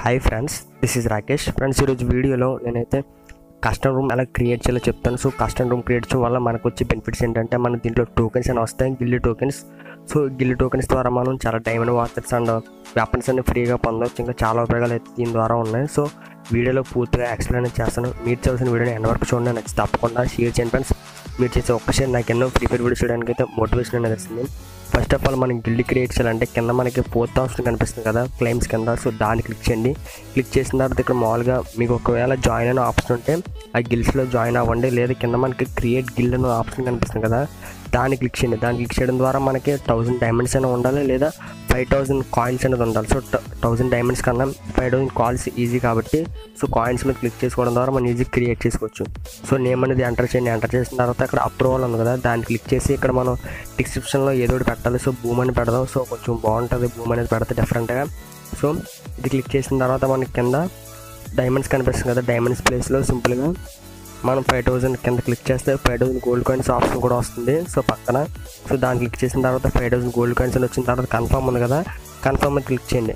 hi friends this is Rakesh friends ఈరోజు వీడియోలో నేనైతే కస్టమ్ రూమ్ ఎలా క్రియేట్ చేయాలో చెప్తాను సో కస్టమ్ రూమ్ క్రియేట్ చేయడం వల్ల మనకు వచ్చే బెనిఫిట్స్ ఏంటంటే మన దీంట్లో టోకెన్స్ అని వస్తాయి గిల్లి టోకెన్స్ సో గిల్లి టోకెన్స్ ద్వారా మనం చాలా డైమండ్ వాచర్స్ అండ్ వెపన్స్ అన్ని ఫ్రీగా పొందవచ్చు ఇంకా చాలా ఉపయోగాలు అయితే దీని ద్వారా ఉన్నాయి సో వీడియోలో పూర్తిగా ఎక్స్ప్లెయిన్ చేస్తాను మీరు చేయాల్సిన వీడియోని ఎండ్ వరకు చూడండి నచ్చి తప్పకుండా షేర్ చేయండి ఫ్రెండ్స్ మీరు చేసే ఒక్క షేర్ నాకు ఎన్నో ఫ్రీ ఫైర్ వీడియోస్ చేయడానికి అయితే మోటివేషన్ అనేది వస్తుంది ఫస్ట్ ఆఫ్ ఆల్ మనం గిల్డ్ క్రియేట్ చేయాలంటే కింద మనకి ఫోర్త్ ఆప్షన్ కనిపిస్తుంది కదా క్లైమ్స్ కింద సో దాన్ని క్లిక్ చేయండి క్లిక్ చేసిన తర్వాత ఇక్కడ మామూలుగా మీకు ఒకవేళ జాయిన్ అయిన ఆప్షన్ ఉంటే ఆ గిల్డ్స్లో జాయిన్ అవ్వండి లేదా కింద మనకి క్రియేట్ గిల్డ్ అనే ఆప్షన్ కనిపిస్తుంది కదా దాన్ని క్లిక్ చేయండి దాన్ని క్లిక్ చేయడం ద్వారా మనకి థౌసండ్ డైమండ్స్ అయినా ఉండాలి లేదా ఫైవ్ థౌసండ్ కాయిన్స్ అనేది ఉండాలి సో థౌసండ్ డైమండ్స్ కన్నా ఫైవ్ థౌసండ్ కాల్స్ ఈజీ కాబట్టి సో కాయిన్స్ మీద క్లిక్ చేసుకోవడం ద్వారా మనం ఈజీ క్రియేట్ చేసుకోవచ్చు సో నేమ్ అనేది ఎంటర్ చేయండి ఎంటర్ చేసిన తర్వాత అక్కడ అప్రూవల్ ఉంది కదా దాన్ని క్లిక్ చేసి ఇక్కడ మనం డిస్క్రిప్షన్లో ఏదో ఒకటి పెట్టాలి సో భూమ్ అని పెడదాం సో కొంచెం బాగుంటుంది భూమ్ అనేది పెడితే డిఫరెంట్గా సో ఇది క్లిక్ చేసిన తర్వాత మనకి కింద డైమండ్స్ కనిపిస్తుంది కదా డైమండ్స్ ప్లేస్లో సింపుల్గా మనం ఫైవ్ థౌసండ్ కింద క్లిక్ చేస్తే five thousand gold coins option కూడా వస్తుంది సో పక్కన సో దాన్ని క్లిక్ చేసిన తర్వాత ఫైవ్ థౌసండ్ గోల్డ్ కాయిన్స్ అని వచ్చిన తర్వాత కన్ఫర్మ్ ఉంది కదా కన్ఫర్మ్ అని క్లిక్ చేయండి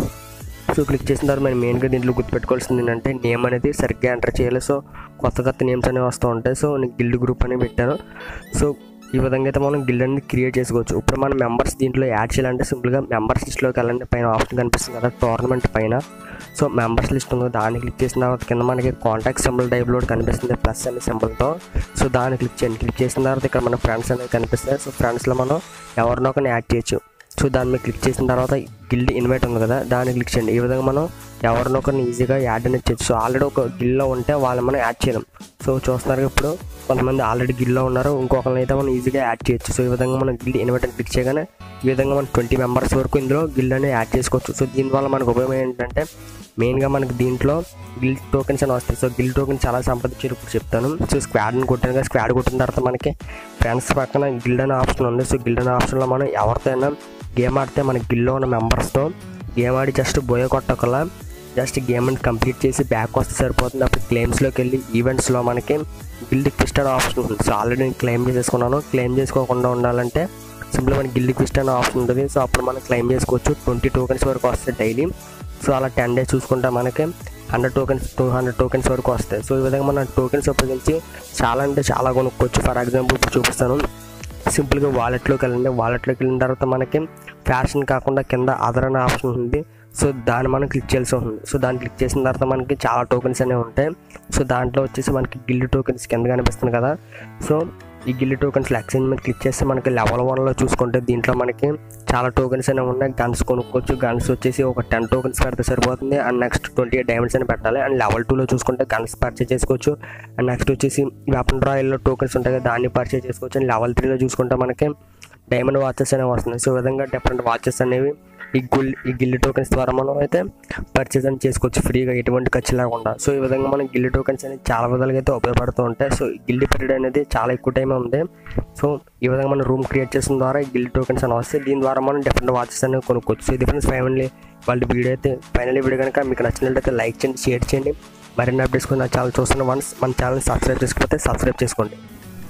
సో క్లిక్ చేసిన తర్వాత మనం మెయిన్గా దీంట్లో గుర్తుపెట్టుకోవాల్సింది ఏంటంటే నేమ్ అనేది సరిగ్గా ఎంటర్ చేయాలి సో కొత్త కొత్త నేమ్స్ అనేవి వస్తూ ఉంటాయి సో నేను గిల్డ్ గ్రూప్ అని పెట్టాను సో ఈ విధంగా అయితే మనం గిల్డ్ అనేది క్రియేట్ చేసుకోవచ్చు ఇప్పుడు మన మెంబర్స్ దీంట్లో యాడ్ చేయాలంటే సింపుల్గా మెంబర్స్ లిస్ట్లోకి వెళ్ళండి పైన ఆప్షన్ కనిపిస్తుంది కదా టోర్నమెంట్ పైన సో మెంబర్స్ లిస్ట్ ఉంది దాన్ని క్లిక్ చేసిన తర్వాత కింద మనకి కాంటాక్ట్ సింబల్ టైప్లో కనిపిస్తుంది ప్లస్ అనే సింబల్తో సో దాన్ని క్లిక్ చేయండి క్లిక్ చేసిన తర్వాత ఇక్కడ మన ఫ్రెండ్స్ అనేది కనిపిస్తాయి సో ఫ్రెండ్స్లో మనం ఎవరినో ఒకరిని యాడ్ చేయొచ్చు సో దాని మీద క్లిక్ చేసిన తర్వాత గిల్డ్ ఇన్వైట్ ఉంది కదా దాన్ని క్లిక్ చేయండి ఈ విధంగా మనం ఎవరినొకరిని ఈజీగా యాడ్ అనేది చేయొచ్చు సో ఆల్రెడీ ఒక గిల్లో ఉంటే వాళ్ళని మనం యాడ్ చేయలేం సో చూస్తున్నారు ఇప్పుడు కొంతమంది ఆల్రెడీ గిల్లో ఉన్నారు ఇంకొకరిని అయితే మనం ఈజీగా యాడ్ చేయొచ్చు సో ఈ విధంగా మనం గిల్డ్ ఇన్వైట్ అని క్లిక్ చేయగానే ఈ విధంగా మనం ట్వంటీ మెంబర్స్ వరకు ఇందులో గిల్డ్ అనేది యాడ్ చేసుకోవచ్చు సో దీనివల్ల మనకు ఉపయోగం ఏంటంటే మెయిన్గా మనకి దీంట్లో గిల్డ్ టోకెన్స్ అని వస్తాయి సో గిల్డ్ టోకెన్ చాలా సంపాదించారు ఇప్పుడు చెప్తాను సో స్క్వాడ్ని కొట్టాను కదా స్క్వాడ్ కొట్టిన తర్వాత మనకి ఫ్రెండ్స్ పక్కన గిల్డ్ అనే ఆప్షన్ ఉంది సో గిల్డ్ అనే ఆప్షన్లో మనం ఎవరితో అయినా గేమ్ ఆడితే మన గిల్లో ఉన్న మెంబర్స్తో గేమ్ ఆడి జస్ట్ బోయ కొట్టకల్లా జస్ట్ గేమ్ అని కంప్లీట్ చేసి బ్యాక్ వస్తే సరిపోతుంది అప్పుడు క్లెయిమ్స్లోకి వెళ్ళి ఈవెంట్స్లో మనకి గిల్డ్ క్విస్ట్ అనే ఆప్షన్ ఉంది సో ఆల్రెడీ నేను క్లెయిమ్ చేసేసుకున్నాను క్లెయిమ్ చేసుకోకుండా ఉండాలంటే సింపుల్ మనకి గిల్డ్ క్విస్ట్ అనే ఆప్షన్ ఉంటుంది సో అప్పుడు మనం క్లెయిమ్ చేసుకోవచ్చు ట్వంటీ టోకెన్స్ వరకు వస్తాయి డైలీ సో అలా టెన్ డేస్ చూసుకుంటే మనకి hundred tokens two hundred tokens వరకు వస్తాయి సో ఈ విధంగా మనం టోకెన్స్ ఉపయోగించి చాలా అంటే చాలా కొనుక్కోవచ్చు ఫర్ ఎగ్జాంపుల్ ఇప్పుడు చూపిస్తాను సింపుల్గా వాలెట్లోకి వెళ్ళండి వాలెట్లోకి వెళ్ళిన తర్వాత మనకి ఫ్యాషన్ కాకుండా కింద అదర్ అనే ఆప్షన్ ఉంది సో దాన్ని మనం క్లిక్ చేయాల్సి ఉంటుంది సో దాన్ని క్లిక్ చేసిన తర్వాత మనకి చాలా టోకెన్స్ అనేవి ఉంటాయి సో దాంట్లో వచ్చేసి మనకి గిల్డ్ టోకెన్స్ కింద కనిపిస్తుంది కదా సో ఈ గిల్డ్ టోకెన్స్ ఎక్స్చేంజ్ మీద క్లిక్ చేస్తే మనకి లెవెల్ వన్లో చూసుకుంటే దీంట్లో మనకి చాలా టోకెన్స్ అనేవి ఉన్నాయి గన్స్ కొనుక్కోవచ్చు గన్స్ వచ్చేసి ఒక టెన్ టోకెన్స్ పెడితే సరిపోతుంది and next twenty eight diamonds అని పెట్టాలి అండ్ లెవెల్ టూలో చూసుకుంటే గన్స్ పర్చేస్ చేసుకోవచ్చు అండ్ నెక్స్ట్ వచ్చేసి వెపన్ డ్రాయిల్లో టోకెన్స్ ఉంటాయి కదా దాన్ని పర్చేస్ చేసుకోవచ్చు అండ్ లెవెల్ త్రీలో చూసుకుంటే మనకి డైమండ్ వాచెస్ అనేవి వస్తున్నాయి సో ఈ విధంగా డిఫరెంట్ వాచెస్ అనేవి ఈ గుల్ ఈ గిల్డ్ టోకెన్స్ ద్వారా మనం అయితే పర్చేస్ అని చేసుకోవచ్చు ఫ్రీగా ఎటువంటి ఖర్చు లేకుండా సో ఈ విధంగా మనం గిల్డ్ టోకెన్స్ అనేది చాలా విధాలుగా అయితే ఉపయోగపడుతూ ఉంటాయి సో ఈ గిల్డ్ పీరియడ్ అనేది చాలా ఎక్కువ టైం ఉంది సో ఈ విధంగా మనం రూమ్ క్రియేట్ చేసిన ద్వారా ఈ గిల్డ్ టోకెన్స్ అని వస్తాయి దీని ద్వారా మనం డిఫరెంట్ వాచెస్ అనేవి కొనుక్కోవచ్చు సో ఇది ఫ్రెండ్స్ ఫైనల్లీ వాళ్ళ వీడియో అయితే ఫైనల్లీ వీడియో కనుక మీకు నచ్చినట్లయితే లైక్ చేయండి షేర్ చేయండి మరిన్ని అప్డేట్స్ కూడా నా ఛానల్ చూస్తున్న వన్స్ మన ఛానల్ సబ్స్క్రైబ్ చేసుకోకపోతే సబ్స్క్రైబ్ చేసుకోండి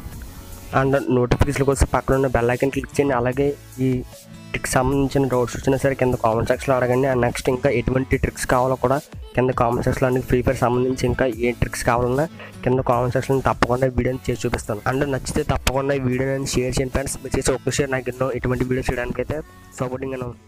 అండ్ నోటిఫికేషన్ కోసం పక్కన ఉన్న బెల్ ఐకన్ క్లిక్ చేయండి అలాగే ఈ ట్రిక్స్ సంబంధించిన డౌట్స్ వచ్చినా సరే కింద కామెంట్ సెక్షన్లో అడగండి అండ్ నెక్స్ట్ ఇంకా ఎటువంటి ట్రిక్స్ కావాలో కూడా కింద కామెంట్ సెక్షన్లో అన్ని ఫ్రీ ఫైర్ సంబంధించి ఇంకా ఏ ట్రిక్స్ కావాలన్నా కింద కామెంట్ సెక్షన్లో తప్పకుండా వీడియోని చేసి చూపిస్తాను అండ్ నచ్చితే తప్పకుండా ఈ వీడియోని షేర్ చేయండి ఫ్రెండ్స్ మీరు చేసి ఒక్క షేర్ నాకు ఎన్నో ఎటువంటి వీడియోస్ చేయడానికి అయితే సపోర్టింగ్ ఉంది